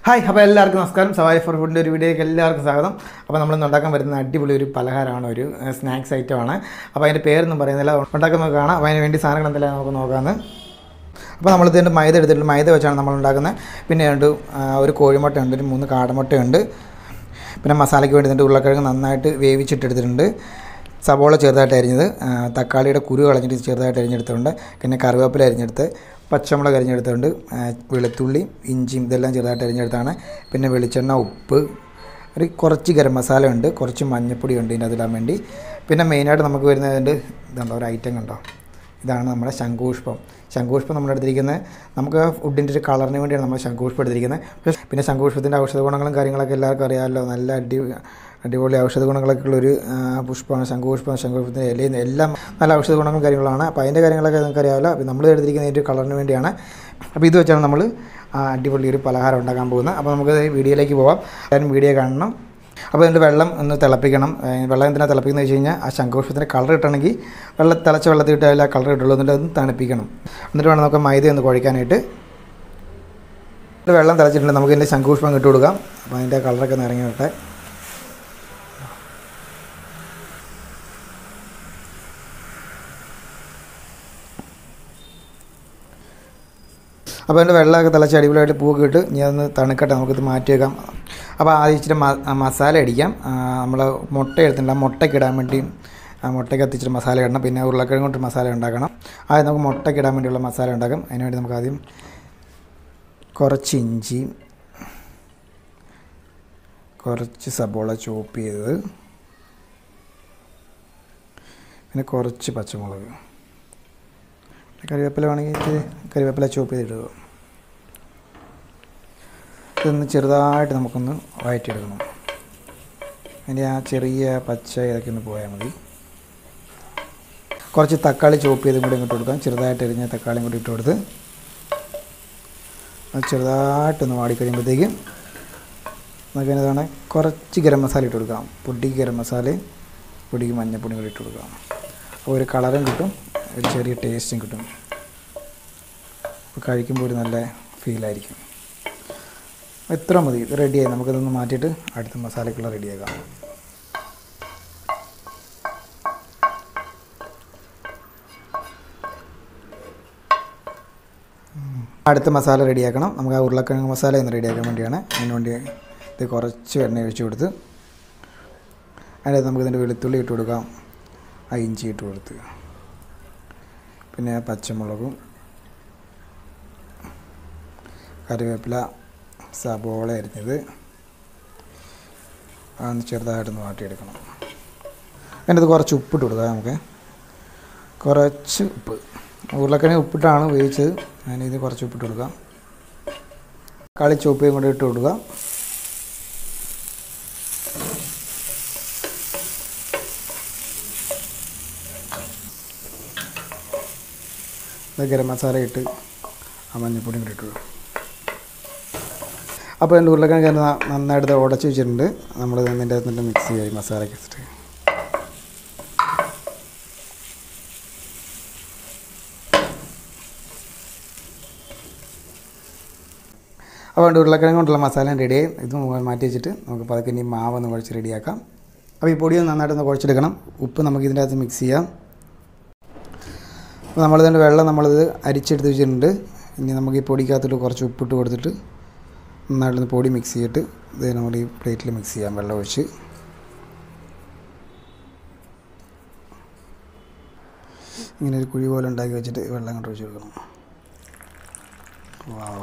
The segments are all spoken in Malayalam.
ഹായ് അപ്പോൾ എല്ലാവർക്കും നമസ്കാരം സവാരി ഫോർ ഫുഡിൻ്റെ ഒരു വീഡിയോയ്ക്ക് എല്ലാവർക്കും സ്വാഗതം അപ്പോൾ നമ്മൾ ഇന്ന് ഉണ്ടാക്കാൻ വരുന്ന അടിപൊളി ഒരു പലഹാരമാണ് ഒരു സ്നാക്സ് ഐറ്റമാണ് അപ്പോൾ അതിൻ്റെ പേരൊന്നും പറയുന്നില്ല ഉണ്ടാക്കുന്നത് കാണാം അപ്പോൾ അതിന് വേണ്ടി സാധനങ്ങൾ എന്തെല്ലാം നമുക്ക് നോക്കാമെന്ന് അപ്പോൾ നമ്മൾ ഇതിൻ്റെ മൈദ എടുത്തിട്ടുണ്ട് മൈദ വെച്ചാണ് നമ്മൾ ഉണ്ടാക്കുന്നത് പിന്നെ ഉണ്ട് ആ, ഒരു കോഴിമുട്ടയുണ്ട് ഒരു മൂന്ന് കാടമുട്ടയുണ്ട് പിന്നെ മസാലയ്ക്ക് വേണ്ടി ഇതിൻ്റെ ഉരുളക്കിഴങ്ങ് നന്നായിട്ട് വേവിച്ചിട്ടെടുത്തിട്ടുണ്ട് സവോള ചെറുതായിട്ട് അരിഞ്ഞത് ആ, തക്കാളിയുടെ കുരു കളഞ്ഞിട്ട് ചെറുതായിട്ട് അരിഞ്ഞെടുത്തിട്ടുണ്ട് പിന്നെ കറിവേപ്പില അരിഞ്ഞെടുത്ത് പച്ചമുളക് അരിഞ്ഞെടുത്തിട്ടുണ്ട് ആ, വെളുത്തുള്ളി ഇഞ്ചിയും ഇതെല്ലാം ചെറുതായിട്ട് അരിഞ്ഞെടുത്താണ് പിന്നെ വെളിച്ചെണ്ണ ഉപ്പ് ഒരു കുറച്ച് ഗരം മസാല ഉണ്ട് കുറച്ച് മഞ്ഞൾപ്പൊടി ഉണ്ട് ഇതിൻ്റെ അതിടാൻ വേണ്ടി പിന്നെ മെയിനായിട്ട് നമുക്ക് വരുന്നതിൻ്റെ ഇതുണ്ടോ ഒരു ഐറ്റം കണ്ടോ ഇതാണ് നമ്മുടെ ശംഖുപുഷ്പം ശംഖുപുഷ്പം നമ്മൾ എടുത്തിരിക്കുന്നത് നമുക്ക് ഫുഡിൻ്റെ ഒരു കളറിന് വേണ്ടിയാണ് നമ്മൾ ശംഖുപുഷ്പം എടുത്തിരിക്കുന്നത് പക്ഷേ പിന്നെ ശംഖുപുഷ്പത്തിൻ്റെ ഔഷധ ഗുണങ്ങളും കാര്യങ്ങളൊക്കെ എല്ലാവർക്കും അറിയാമല്ലോ നല്ല അടി അടിപൊളി ഔഷധ ഗുണങ്ങളൊക്കെ ഉള്ളൊരു ആ, പുഷ്പമാണ് ശംഖുപുഷ്പം ശംഖുപുഷ്പത്തിൻ്റെ ഇലയും എല്ലാം നല്ല ഔഷധ ഗുണങ്ങളും കാര്യങ്ങളാണ് അപ്പോൾ അതിൻ്റെ കാര്യങ്ങളൊക്കെ നിങ്ങൾക്ക് അറിയാമല്ലോ അപ്പോൾ നമ്മൾ എടുത്തിരിക്കുന്നത് ഇതിൻ്റെ കളറിന് വേണ്ടിയാണ് അപ്പോൾ ഇത് വെച്ചാണ് നമ്മൾ ആ, അടിപൊളി ഒരു പലഹാരം ഉണ്ടാക്കാൻ പോകുന്നത് അപ്പോൾ നമുക്ക് വീഡിയോയിലേക്ക് പോവാം എല്ലാവരും വീഡിയോ കാണണം അപ്പോൾ ഇതിൻ്റെ വെള്ളം ഒന്ന് തിളപ്പിക്കണം ഏ, വെള്ളം എന്തിനാണ് തിളപ്പിക്കുന്നത് വെച്ച് കഴിഞ്ഞാൽ ആ ശംഖുപുഷ്പത്തിൻ്റെ കളർ കിട്ടണമെങ്കിൽ വെള്ളം തിളച്ച വെള്ളത്തിൽ ഇട്ടാൽ ആ കളർ കിട്ടുള്ളൂ എന്നിട്ട് അതൊന്ന് തണുപ്പിക്കണം എന്നിട്ട് വേണം നമുക്ക് മൈദ ഒന്ന് കുഴക്കാനായിട്ട് ഇത് വെള്ളം തിളച്ചിട്ടുണ്ട് നമുക്ക് ഇതിൻ്റെ ശംഖുപുഷ്പം ഇട്ട് കൊടുക്കാം അപ്പോൾ അതിൻ്റെ കളറൊക്കെ ഒന്ന് ഇറങ്ങി വിട്ടെ അപ്പോൾ അതിൻ്റെ വെള്ളമൊക്കെ തിളച്ച് അടിപൊളിയായിട്ട് പൂവൊക്കെ ഇട്ട് ഇനി അതൊന്ന് തണുക്കട്ടെ നമുക്കിത് മാറ്റി വെക്കാം അപ്പോൾ ആദ്യം ഇച്ചിരി മ- ആ മസാല അടിക്കാം നമ്മൾ മുട്ട എടുത്തിട്ടുണ്ട് ആ മുട്ടയ്ക്ക് ഇടാൻ വേണ്ടി ആ മുട്ടയ്ക്ക് എത്തിച്ചിട്ട് മസാല ഇടണം പിന്നെ ഉരുളക്കിഴങ്ങ് കൊണ്ട് മസാല ഉണ്ടാക്കണം ആദ്യം നമുക്ക് മുട്ടയ്ക്ക് ഇടാൻ വേണ്ടിയുള്ള മസാല ഉണ്ടാക്കാം അതിന് വേണ്ടി നമുക്ക് ആദ്യം കുറച്ച് ഇഞ്ചി കുറച്ച് സബോള ചോപ്പ് ചെയ്തത് പിന്നെ കുറച്ച് പച്ചമുളക് കറിവേപ്പില വേണമെങ്കിൽ ഇച്ചിരി കറിവേപ്പില ചോപ്പ് ചെയ്തിടുക ഇതൊന്ന് ചെറുതായിട്ട് നമുക്കൊന്ന് വഴറ്റിയെടുക്കണം അതിൻ്റെ ആ ചെറിയ പച്ച ഇതൊക്കെ ഒന്ന് പോയാൽ മതി കുറച്ച് തക്കാളി ചോപ്പ് ചെയ്തും കൂടി ഇങ്ങോട്ട് കൊടുക്കാം ചെറുതായിട്ട് എരിഞ്ഞ തക്കാളിയും കൂടി ഇട്ട് കൊടുത്ത് അത് ചെറുതായിട്ടൊന്ന് വാടിക്കഴിയുമ്പോഴത്തേക്കും നമുക്ക് എന്താണ് കുറച്ച് ഗരം മസാല ഇട്ട് കൊടുക്കാം പൊടിക്ക് ഗരം മസാലയും പൊടിക്ക് മഞ്ഞപ്പൊടിയും കൂടി ഇട്ട് കൊടുക്കാം അപ്പോൾ ഒരു കളറും കിട്ടും ഒരു ചെറിയ ടേസ്റ്റും കിട്ടും അപ്പോൾ കഴിക്കുമ്പോൾ ഒരു നല്ല ഫീലായിരിക്കും ഇത്ര മതി ഇത് റെഡിയായി നമുക്കിതൊന്ന് മാറ്റിയിട്ട് അടുത്ത മസാലയ്ക്കുള്ള റെഡിയാക്കാം അടുത്ത മസാല റെഡിയാക്കണം നമുക്ക് ആ ഉരുളക്കിഴങ്ങ് മസാല ഒന്ന് റെഡിയാക്കാൻ വേണ്ടിയാണ് അതിന് വേണ്ടി ഇത് കുറച്ച് എണ്ണ ഒഴിച്ച് കൊടുത്ത് അതിനകത്ത് നമുക്ക് ഇതിൻ്റെ വെളുത്തുള്ളി ഇട്ട് കൊടുക്കാം ആ ഇഞ്ചി ഇട്ട് കൊടുത്ത് പിന്നെ പച്ചമുളകും കറിവേപ്പില സബോള അരിഞ്ഞത് അതൊന്ന് ചെറുതായിട്ടൊന്ന് വാട്ടിയെടുക്കണം അതിൻ്റെ അത് കുറച്ച് ഉപ്പിട്ട് കൊടുക്കാം നമുക്ക് കുറച്ച് ഉപ്പ് ഉരുളക്കിഴങ്ങ് ഉപ്പിട്ടാണ് വേവിച്ചത് ഞാനിത് കുറച്ച് ഉപ്പിട്ട് കൊടുക്കാം കളി ചുവപ്പയും കൂടെ ഇട്ട് കൊടുക്കുക ഇത് ഗരം മസാല ഇട്ട് ആ മഞ്ഞപ്പൊടിയും കൂടി ഇട്ട് കൊടുക്കും അപ്പോൾ എൻ്റെ ഉരുളക്കിഴങ്ങ് തന്നെ ന- നന്നായിട്ട് ഇത് ഉടച്ച് വെച്ചിട്ടുണ്ട് നമ്മൾ ഇതിൻ്റെ അകത്തിട്ട് മിക്സ് ചെയ്യാം ഈ മസാലയൊക്കെ വെച്ചിട്ട് അപ്പോൾ എൻ്റെ ഉരുളക്കിഴങ്ങ് കൊണ്ടുള്ള മസാല റെഡിയായി ഇത് നമുക്ക് മാറ്റി വെച്ചിട്ട് നമുക്ക് പതുക്കെ ഇനി മാവ് ഒന്ന് കുഴച്ച് റെഡിയാക്കാം അപ്പോൾ ഈ പൊടി ഒന്ന് നന്നായിട്ടൊന്ന് കുഴച്ചെടുക്കണം ഉപ്പ് നമുക്ക് ഇതിൻ്റെ അകത്ത് മിക്സ് ചെയ്യാം അപ്പോൾ നമ്മളിതിൻ്റെ വെള്ളം നമ്മളിത് അരിച്ചെടുത്ത് വെച്ചിട്ടുണ്ട് ഇനി നമുക്ക് ഈ പൊടിക്കകത്തോട്ട് കുറച്ച് ഉപ്പിട്ട് കൊടുത്തിട്ട് നന്നായിട്ടൊന്ന് പൊടി മിക്സ് ചെയ്തിട്ട് ഇത് നമ്മൾ ഈ പ്ലേറ്റിൽ മിക്സ് ചെയ്യാം വെള്ളം ഒഴിച്ച് ഇങ്ങനെ ഒരു കുഴി പോലെ ഉണ്ടാക്കി വെച്ചിട്ട് വെള്ളം അങ്ങോട്ട് ഒഴിച്ച് കൊടുക്കണം വാവ്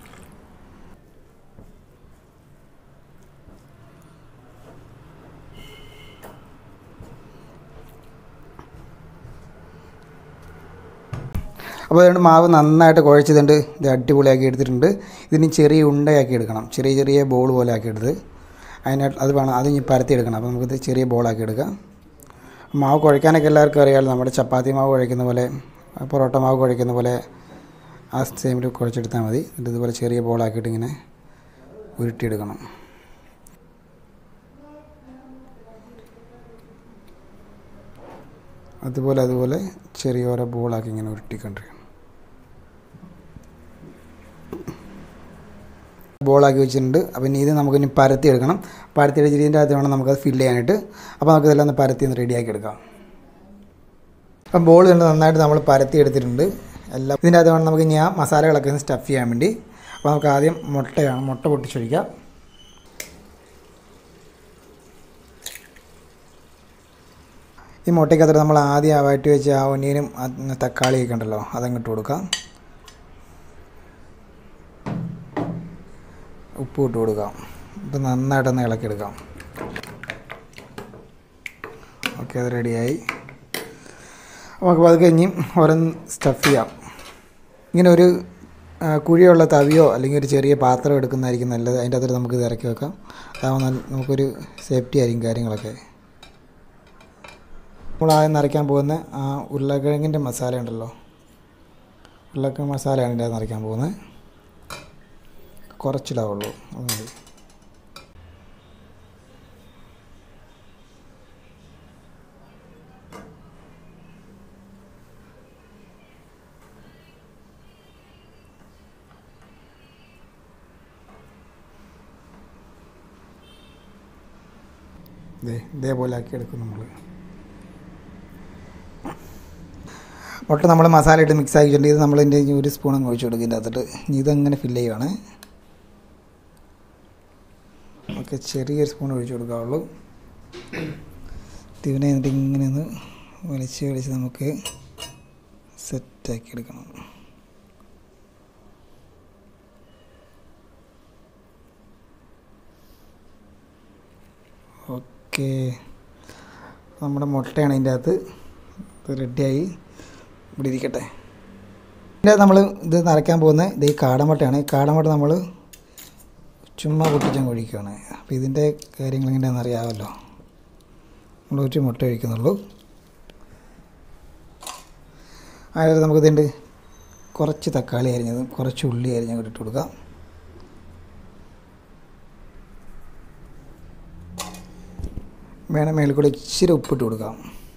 അപ്പോൾ അതുകൊണ്ട് മാവ് നന്നായിട്ട് കുഴച്ചതുണ്ട് ഇത് അടിപൊളിയാക്കി എടുത്തിട്ടുണ്ട് ഇതിന് ചെറിയ ഉണ്ടയാക്കി എടുക്കണം ചെറിയ ചെറിയ ബോൾ പോലെ ആക്കി എടുത്ത് അതിനായിട്ട് അത് വേണം അത് ഇനി പരത്തി എടുക്കണം അപ്പോൾ നമുക്കിത് ചെറിയ ബോളാക്കി എടുക്കാം മാവ് കുഴക്കാനൊക്കെ എല്ലാവർക്കും അറിയാമല്ലോ നമ്മുടെ ചപ്പാത്തി മാവ് കുഴക്കുന്ന പോലെ പൊറോട്ട മാവ് കുഴക്കുന്ന പോലെ ആ സെയിമിൽ കുഴച്ചെടുത്താൽ മതി എന്നിട്ട് ഇതുപോലെ ചെറിയ ബോളാക്കിയിട്ട് ഇങ്ങനെ ഉരുട്ടിയെടുക്കണം അതുപോലെ അതുപോലെ ചെറിയ ഓരോ ബോളാക്കി ഇങ്ങനെ ഉരുട്ടിക്കൊണ്ടിരിക്കണം ബോളാക്കി വെച്ചിട്ടുണ്ട് അപ്പോൾ ഇനി ഇത് നമുക്ക് ഇനി പരത്തി എടുക്കണം പരത്തി എടുത്തിട്ട് ഇതിൻ്റെ അകത്ത് വേണം നമുക്കത് ഫില്ല് ചെയ്യാനായിട്ട് അപ്പോൾ നമുക്ക് ഇതെല്ലാം ഒന്ന് പരത്തി ഒന്ന് റെഡിയാക്കി എടുക്കാം അപ്പം ബോൾ കണ്ട് നന്നായിട്ട് നമ്മൾ പരത്തി എടുത്തിട്ടുണ്ട് എല്ലാം ഇതിൻ്റെ അകത്ത് വേണം നമുക്ക് ഇനി ആ മസാലകളൊക്കെ ഒന്ന് സ്റ്റഫ് ചെയ്യാൻ വേണ്ടി അപ്പോൾ നമുക്ക് ആദ്യം മുട്ടയാണ് മുട്ട പൊട്ടിച്ചൊഴിക്കാം ഈ മുട്ടയ്ക്കകത്ത് നമ്മൾ ആദ്യം വഴറ്റി വെച്ച ആ ഒന്നിയനും തക്കാളിയൊക്കെ ഉണ്ടല്ലോ അതങ്ങോട്ട് കൊടുക്കാം ഉപ്പ് ഇട്ട് കൊടുക്കാം ഇത് നന്നായിട്ടൊന്ന് ഇളക്കിയെടുക്കാം ഓക്കെ അത് റെഡിയായി നമുക്ക് പതുക്കെ ഇനിയും ഓരോന്ന് സ്റ്റഫ് ചെയ്യാം ഇങ്ങനെ ഒരു ആ, കുഴിയുള്ള തവിയോ അല്ലെങ്കിൽ ഒരു ചെറിയ പാത്രം എടുക്കുന്നതായിരിക്കും നല്ലത് അതിൻ്റെ അകത്ത് നമുക്ക് ഇത് ഇറക്കി വെക്കാം അതാകുമ്പോൾ നല്ല നമുക്കൊരു സേഫ്റ്റി ആയിരിക്കും കാര്യങ്ങളൊക്കെ നമ്മൾ ആദ്യം നിറയ്ക്കാൻ പോകുന്ന ആ ഉരുളക്കിഴങ്ങിൻ്റെ മസാല ഉണ്ടല്ലോ ഉരുളക്കിഴങ്ങ് മസാലയാണ് ഇതിൻ്റെ അകത്ത് നിറയ്ക്കാൻ പോകുന്നത് കുറച്ചിടാവുള്ളൂ അത് മതി ദേ ഇതേപോലെ ആക്കി എടുക്കും നമ്മൾ മുട്ട നമ്മൾ മസാല ഇട്ട് മിക്സ് ആക്കിയിട്ടുണ്ട് ഇത് നമ്മൾ ഇതിൻ്റെ ഒരു സ്പൂൺ അങ്ങ് ഒഴിച്ച് കൊടുക്കും ഇതിൻ്റെ അകത്തിട്ട് ഇനി ഇതങ്ങനെ ഫില്ല് ചെയ്യുവാണ് ഓക്കെ ചെറിയൊരു സ്പൂൺ ഒഴിച്ച് കൊടുക്കാവുള്ളൂ ഇതിനെ എന്നിട്ട് ഇങ്ങനെ ഒന്ന് വലിച്ച് വലിച്ച് നമുക്ക് സെറ്റാക്കി എടുക്കണം ഓക്കെ നമ്മുടെ മുട്ടയാണ് ഇതിൻ്റെ അകത്ത് ഇത് റെഡിയായി ഇവിടെ ഇരിക്കട്ടെ ഇതിൻ്റെ നമ്മൾ ഇത് നിറയ്ക്കാൻ പോകുന്നത് ഇത് ഈ കാടമുട്ടയാണ് ഈ കാടമുട്ട നമ്മൾ ചുമ്മാ പൊട്ടിച്ചങ്ങ് ഒഴിക്കുകയാണ് അപ്പോൾ ഇതിൻ്റെ കാര്യങ്ങൾ എങ്ങനെയാണെന്ന് അറിയാമല്ലോ നമ്മൾ ഒരു മുട്ട ഒഴിക്കുന്നുള്ളൂ അതിൽ നമുക്ക് ഇതിൻ്റെ കുറച്ച് തക്കാളി അരിഞ്ഞതും കുറച്ച് ഉള്ളി അരിഞ്ഞും കൂടി ഇട്ട് കൊടുക്കാം വേണം മേളിൽ കൂടെ ഇച്ചിരി ഉപ്പിട്ട് കൊടുക്കാം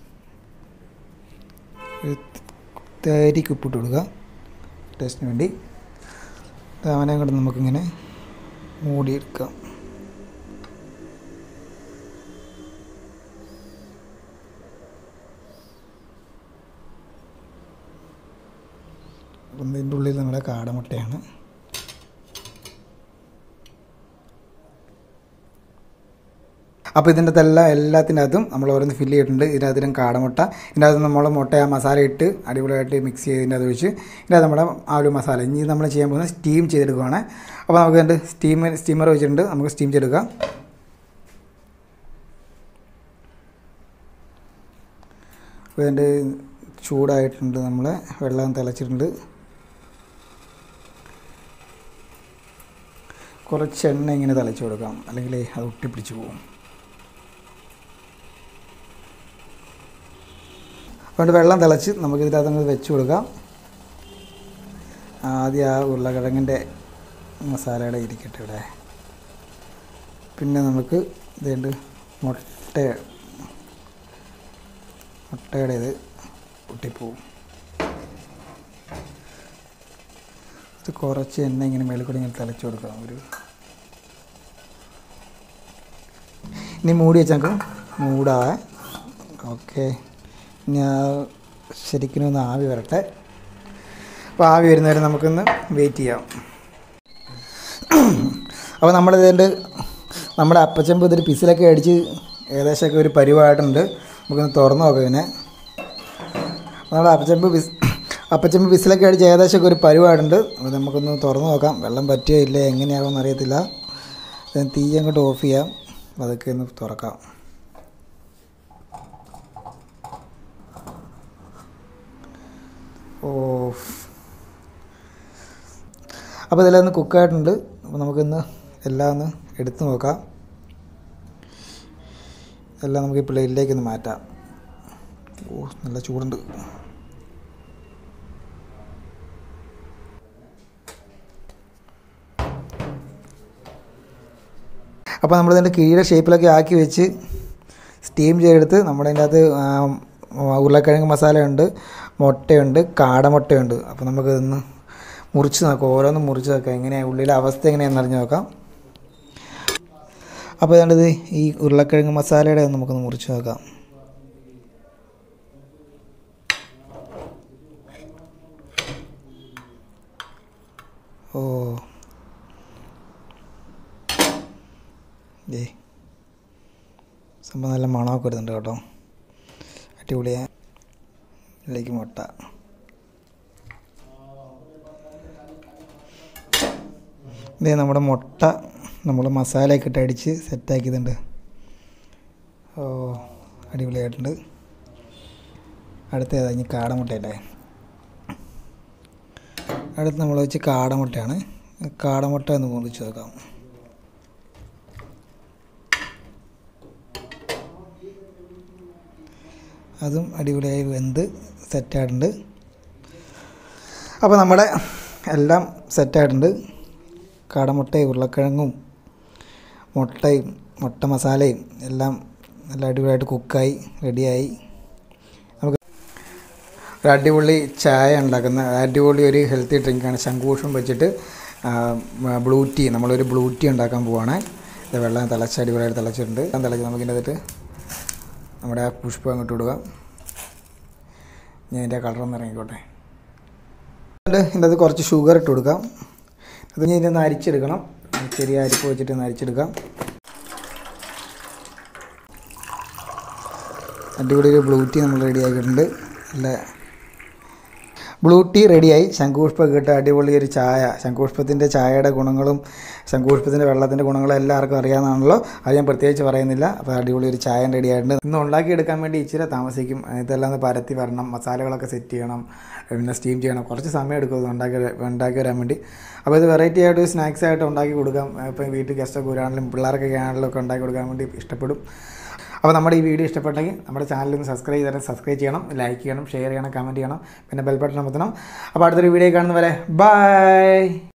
ഒരു തരിക്ക് ഉപ്പിട്ട് കൊടുക്കുക ടേസ്റ്റിന് വേണ്ടി അവനെ കൊണ്ട് നമുക്കിങ്ങനെ മൂടിയെടുക്കാം അപ്പം ഇതിൻ്റെ ഉള്ളിൽ നമ്മുടെ കാടമുട്ടയാണ് അപ്പോൾ ഇതിൻ്റെ എല്ലാം എല്ലാത്തിൻ്റെ അകത്തും നമ്മൾ ഓരോന്ന് ഫില്ല് ചെയ്തിട്ടുണ്ട് ഇതിനകത്തിനും കാടമുട്ട ഇതിൻ്റെ അകത്ത് നമ്മൾ മുട്ട ആ മസാല ഇട്ട് അടിപൊളിയായിട്ട് മിക്സ് ചെയ്തതിൻ്റെ അത് ഒഴിച്ച് ഇതിനകത്ത് നമ്മുടെ ആ ഒരു മസാല ഇനി നമ്മൾ ചെയ്യാൻ പോകുന്നത് സ്റ്റീം ചെയ്തെടുക്കുകയാണ് അപ്പോൾ നമുക്ക് ഇതിൻ്റെ സ്റ്റീം സ്റ്റീമർ വെച്ചിട്ടുണ്ട് നമുക്ക് സ്റ്റീം ചെയ്തെടുക്കാം അപ്പോൾ ഇതിൻ്റെ ചൂടായിട്ടുണ്ട് നമ്മൾ വെള്ളം തിളച്ചിട്ടുണ്ട് കുറച്ച് എണ്ണ ഇങ്ങനെ തളിച്ചു കൊടുക്കാം അല്ലെങ്കിൽ അത് ഒട്ടിപ്പിടിച്ച് പോകും അതുകൊണ്ട് വെള്ളം തിളച്ച് നമുക്ക് ഇതിനകത്ത് അങ്ങ് വെച്ച് കൊടുക്കാം ആദ്യം ആ ഉരുളക്കിഴങ്ങിൻ്റെ മസാലയുടെ ഇരിക്കട്ടെ ഇവിടെ പിന്നെ നമുക്ക് ഇതുണ്ട് മുട്ട മുട്ടയുടെ ഇത് പൊട്ടിപ്പോവും ഇത് കുറച്ച് എണ്ണ ഇങ്ങനെ മേളിൽ കൂടി ഇങ്ങനെ തളിച്ചു കൊടുക്കാം ഒരു ഇനി മൂടി വെച്ചാൽ മൂടാവേ ഓക്കെ ഞാൻ ശരിക്കും ഒന്ന് ആവി വരട്ടെ അപ്പോൾ ആവി വരുന്നവരെ നമുക്കൊന്ന് വെയിറ്റ് ചെയ്യാം അപ്പോൾ നമ്മളിതിൻ്റെ നമ്മുടെ അപ്പച്ചമ്പ് ഇതൊരു പിസിലൊക്കെ അടിച്ച് ഏകദേശമൊക്കെ ഒരു പരിവായിട്ടുണ്ട് നമുക്കൊന്ന് തുറന്ന് നോക്കാം ഇതിനെ നമ്മുടെ അപ്പച്ചമ്പ് പിസ് അപ്പച്ചമ്പ് പിസിലൊക്കെ അടിച്ച് ഏകദേശമൊക്കെ ഒരു പരിവായിട്ടുണ്ട് അപ്പോൾ നമുക്കൊന്ന് തുറന്ന് നോക്കാം വെള്ളം പറ്റുകയോ ഇല്ല എങ്ങനെയാകുമെന്ന് അറിയത്തില്ല then തീ അങ്ങോട്ട് ഓഫ് ചെയ്യാം അതൊക്കെ ഒന്ന് തുറക്കാം ഓഫ് അപ്പോൾ ഇതെല്ലാം ഒന്ന് കുക്കായിട്ടുണ്ട് അപ്പോൾ നമുക്കിന്ന് എല്ലാം ഒന്ന് എടുത്തു നോക്കാം എല്ലാം നമുക്ക് ഈ പ്ലേറ്റിലേക്ക് ഒന്ന് മാറ്റാം ഓ നല്ല ചൂടുണ്ട് അപ്പോൾ നമ്മളിതിൻ്റെ കീഴെ ഷേപ്പിലൊക്കെ ആക്കി വെച്ച് സ്റ്റീം ചെയ്തെടുത്ത് നമ്മുടെ അതിൻ്റെ അകത്ത് ആ, ഉരുളക്കിഴങ്ങ് മസാലയുണ്ട് മുട്ടയുണ്ട് കാടമുട്ടയുണ്ട് അപ്പോൾ നമുക്ക് ഇതൊന്ന് മുറിച്ച് നോക്കാം ഓരോന്നും മുറിച്ച് നോക്കാം എങ്ങനെയാണ് ഉള്ളിലെ അവസ്ഥ എങ്ങനെയാണെന്ന് അറിഞ്ഞ് നോക്കാം അപ്പോൾ ഏതാണ്ടത് ഈ ഉരുളക്കിഴങ്ങ് മസാലയുടെ ഒന്ന് നമുക്കൊന്ന് മുറിച്ച് നോക്കാം ഓ ഏ സംഭവം നല്ല മണമൊക്കെ വരുന്നുണ്ട് കേട്ടോ അടിപൊളിയാ ഇതിലേക്ക് മുട്ട ഇതേ നമ്മുടെ മുട്ട നമ്മൾ മസാലയൊക്കെ ഇട്ട് അടിച്ച് സെറ്റാക്കിയതുണ്ട് ഓ അടിപൊളിയായിട്ടുണ്ട് അടുത്ത ഏതാ ഇനി കാടമുട്ടയല്ലേ അടുത്ത് നമ്മൾ വെച്ച് കാടമുട്ടയാണ് കാടമുട്ട ഒന്ന് മുറിച്ച് നോക്കാം അതും അടിപൊളിയായി വെന്ത് സെറ്റായിട്ടുണ്ട് അപ്പോൾ നമ്മുടെ എല്ലാം സെറ്റായിട്ടുണ്ട് കാടമുട്ടയും ഉരുളക്കിഴങ്ങും മുട്ടയും മുട്ട മസാലയും എല്ലാം നല്ല അടിപൊളിയായിട്ട് കുക്കായി റെഡിയായി നമുക്ക് ഒരു അടിപൊളി ചായ ഉണ്ടാക്കുന്ന അടിപൊളി ഒരു ഹെൽത്തി ഡ്രിങ്കാണ് ശംഖുപുഷ്പം വെച്ചിട്ട് ബ്ലൂ ടീ നമ്മളൊരു ബ്ലൂ ടീ ഉണ്ടാക്കാൻ പോവാണ് ഇത് വെള്ളം തിളച്ച് അടിപൊളിയായിട്ട് തിളച്ചിട്ടുണ്ട് വെള്ളം തിളച്ച് നമുക്കിൻ്റെ അതിട്ട് നമ്മുടെ ആ പുഷ്പം അങ്ങോട്ട് ഇടുക ഞാൻ ഇതിൻ്റെ കളറൊന്ന് ഇറങ്ങിക്കോട്ടെ ഇതിൻ്റെ അത് കുറച്ച് ഷുഗർ ഇട്ട് കൊടുക്കാം അത് ഇനി ഇതിനൊന്ന് അരിച്ചെടുക്കണം ചെറിയ അരിപ്പ് വെച്ചിട്ട് ഒന്ന് അരിച്ചെടുക്കാം അടിപൊളി ഒരു ബ്ലൂ ടീ നമ്മൾ റെഡി ആക്കിയിട്ടുണ്ട് നല്ല ബ്ലൂ ടീ റെഡിയായി ശംഖുപുഷ്പം ഇട്ട് അടിപൊളി ഒരു ചായ ശംഖുപുഷ്പത്തിൻ്റെ ചായയുടെ ഗുണങ്ങളും ശംഖുപുഷ്പത്തിൻ്റെ വെള്ളത്തിൻ്റെ ഗുണങ്ങളും എല്ലാവർക്കും അറിയാവുന്നതാണല്ലോ അത് ഞാൻ പ്രത്യേകിച്ച് പറയുന്നില്ല അപ്പോൾ അടിപൊളി ഒരു ചായ റെഡി ആയിട്ടുണ്ട് ഇന്ന് ഉണ്ടാക്കിയെടുക്കാൻ വേണ്ടി ഇച്ചിരി താമസിക്കും ഇതെല്ലാം ഒന്ന് പരത്തി വരണം മസാലകളൊക്കെ സെറ്റ് ചെയ്യണം പിന്നെ സ്റ്റീം ചെയ്യണം കുറച്ച് സമയം എടുക്കും ഇത് ഉണ്ടാക്കി ഉണ്ടാക്കി വരാൻ വേണ്ടി അപ്പോൾ ഇത് വെറൈറ്റി ആയിട്ട് സ്നാക്സ് ആയിട്ട് ഉണ്ടാക്കി കൊടുക്കാം ഇപ്പം വീട്ടിൽ ഗസ്റ്റൊക്കെ വരാണെങ്കിലും പിള്ളേർക്കൊക്കെ ആണെങ്കിലും ഒക്കെ ഉണ്ടാക്കി കൊടുക്കാൻ വേണ്ടി ഇഷ്ടപ്പെടും അപ്പോൾ നമ്മുടെ ഈ വീഡിയോ ഇഷ്ടപ്പെട്ടെങ്കിൽ നമ്മുടെ ചാനൽ ഒന്ന് സബ്സ്ക്രൈബ് ചെയ്താൽ സബ്സ്ക്രൈബ് ചെയ്യണം ലൈക്ക് ചെയ്യണം ഷെയർ ചെയ്യണം കമൻറ്റ് ചെയ്യണം പിന്നെ ബെൽ ബട്ടൺ അമർത്തണം അപ്പോൾ അടുത്തൊരു വീഡിയോ കാണുന്നവരെ ബൈ